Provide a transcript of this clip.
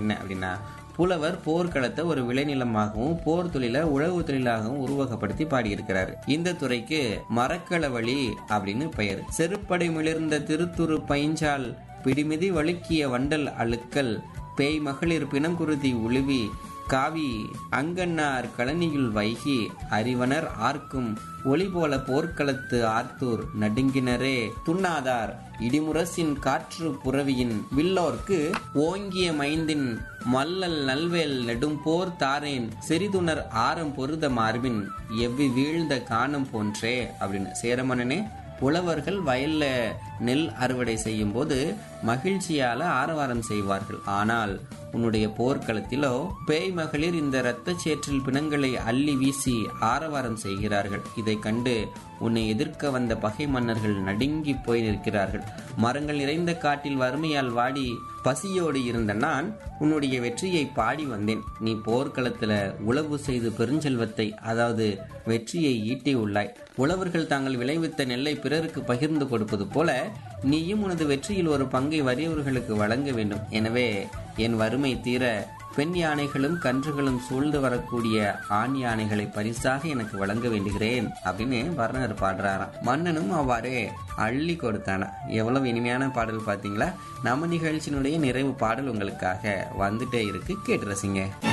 என்ன அப்படின்னா புலவர் போர்க்களத்தை ஒரு விளைநிலமாகவும் போர் தொழிலை உழவு தொழிலாகவும் உருவகப்படுத்தி பாடியிருக்கிறார் இந்த துறைக்கு மரக்களவழி அப்படின்னு பெயர் செருப்படை மிளிர்ந்த திருத்துரு பைஞ்சால் பிடிமிதி வழுக்கிய வண்டல் அழுக்கல் பேய் மகளிர் பிணங்குருதி உழுவி காவி அங்கன்னார் கழனியுள் வைகி அறிவனர் ஆர்க்கும் ஒளி போல போர்க்களத்து ஆர்த்தூர் நடுங்கினரே துண்ணாதார் இடிமுரசின் காற்று புறவியின் வில்லோர்க்கு ஓங்கிய மைந்தின் மல்லல் நல்வேல் நெடும்போர் தாரேன் செறிதுணர் ஆரம் பொருத மார்பின் எவ்வி வீழ்ந்த காணம் போன்றே அப்படின்னு சேரமன்னனே உழவர்கள் வயல்ல நெல் அறுவடை செய்யும் போது மகிழ்ச்சியால ஆரவாரம் செய்வார்கள் ஆனால் உன்னுடைய போர்க்களத்திலோ பேய் மகளிர் இந்த இரத்த சேற்றில் பிணங்களை அள்ளி வீசி ஆரவாரம் செய்கிறார்கள் இதை கண்டு உன்னை எதிர்க்க வந்த பகை மன்னர்கள் நடுங்கி போய் நிற்கிறார்கள் மரங்கள் நிறைந்த காட்டில் வறுமையால் வாடி பசியோடு இருந்த நான் உன்னுடைய வெற்றியை பாடி வந்தேன் நீ போர்க்களத்துல உழவு செய்து பெருஞ்செல்வத்தை அதாவது வெற்றியை ஈட்டி உள்ளாய் உழவர்கள் தாங்கள் விளைவித்த நெல்லை பிறருக்கு பகிர்ந்து கொடுப்பது போல நீயும் உனது வெற்றியில் ஒரு பங்கை வறியவர்களுக்கு வழங்க வேண்டும் எனவே என் வறுமை தீர பெண் யானைகளும் கன்றுகளும் சூழ்ந்து வரக்கூடிய ஆண் யானைகளை பரிசாக எனக்கு வழங்க வேண்டுகிறேன் அப்படின்னு வர்ணர் பாடுறாராம் மன்னனும் அவ்வாறே அள்ளி கொடுத்தானா எவ்வளவு இனிமையான பாடல் பார்த்தீங்களா நம்ம நிகழ்ச்சியினுடைய நிறைவு பாடல் உங்களுக்காக வந்துட்டே இருக்கு கேட்டு ரசிங்க